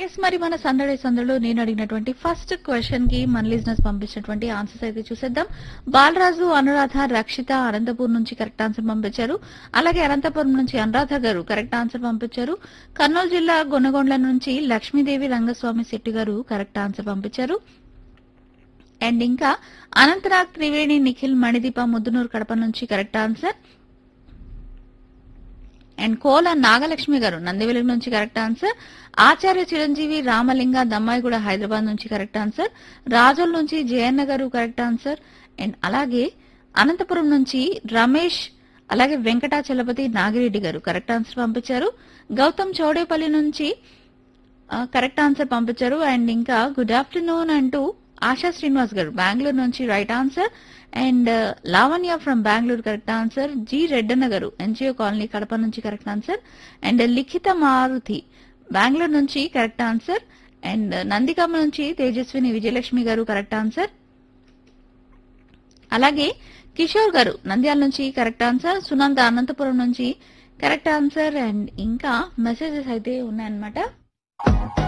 yes మరి మన సందడి సందడిలో నేను అడిగినటువంటి ఫస్ట్ క్వశ్చన్ కి మన లిజినెస్ పంపించినటువంటి ఆన్సర్స్ అయితే చూసేద్దాం బాలరాజు అనురాధ రక్షిత అనంతపూర్ నుంచి కరెక్ట్ ఆన్సర్ పంపించారు అలాగే అనంతపురం నుంచి అనురాధ గారు కరెక్ట్ ఆన్సర్ పంపించారు కర్నూలు జిల్లా గొనగొండ్ల నుంచి లక్ష్మీదేవి రంగస్వామి శెట్టి గారు కరెక్ట్ ఆన్సర్ పంపించారు అండ్ ఇంకా అనంతనాగ్ త్రివేణి నిఖిల్ మణిదీప ముద్దునూరు కడప నుంచి correct answer and Kola Nagalakshmi garu Nandivelugu నుంచి కరెక్ట్ ఆన్సర్ ఆచార్య చిరంజీవి రామలింగ దమ్మాయిగూడ హైదరాబాద్ నుంచి కరెక్ట్ ఆన్సర్ రాజోల్ నుంచి జయన్న గారు కరెక్ట్ ఆన్సర్ అండ్ అలాగే అనంతపురం నుంచి రమేష్ అలాగే వెంకటాచలపతి నాగిరెడ్డి గారు కరెక్ట్ ఆన్సర్ పంపించారు గౌతమ్ చౌడేపల్లి నుంచి కరెక్ట్ ఆన్సర్ పంపించారు అండ్ ఇంకా గుడ్ ఆఫ్టర్నూన్ అంటూ ఆశా శ్రీనివాస్ గారు బెంగళూరు నుంచి right answer and Lavanya from Bengaluru correct answer G Reddanna garu NGO colony Kadapa నుంచి correct answer and Likhita Maruti Bengaluru నుంచి కరెక్ట్ ఆన్సర్ అండ్ నందికామ నుంచి తేజస్విని విజయలక్ష్మి గారు కరెక్ట్ ఆన్సర్ అలాగే కిషోర్ గారు నంద్యాల నుంచి కరెక్ట్ ఆన్సర్ సునంద అనంతపురం నుంచి కరెక్ట్ ఆన్సర్ అండ్ ఇంకా మెసేజెస్ అయితే ఉన్నాయన్నమాట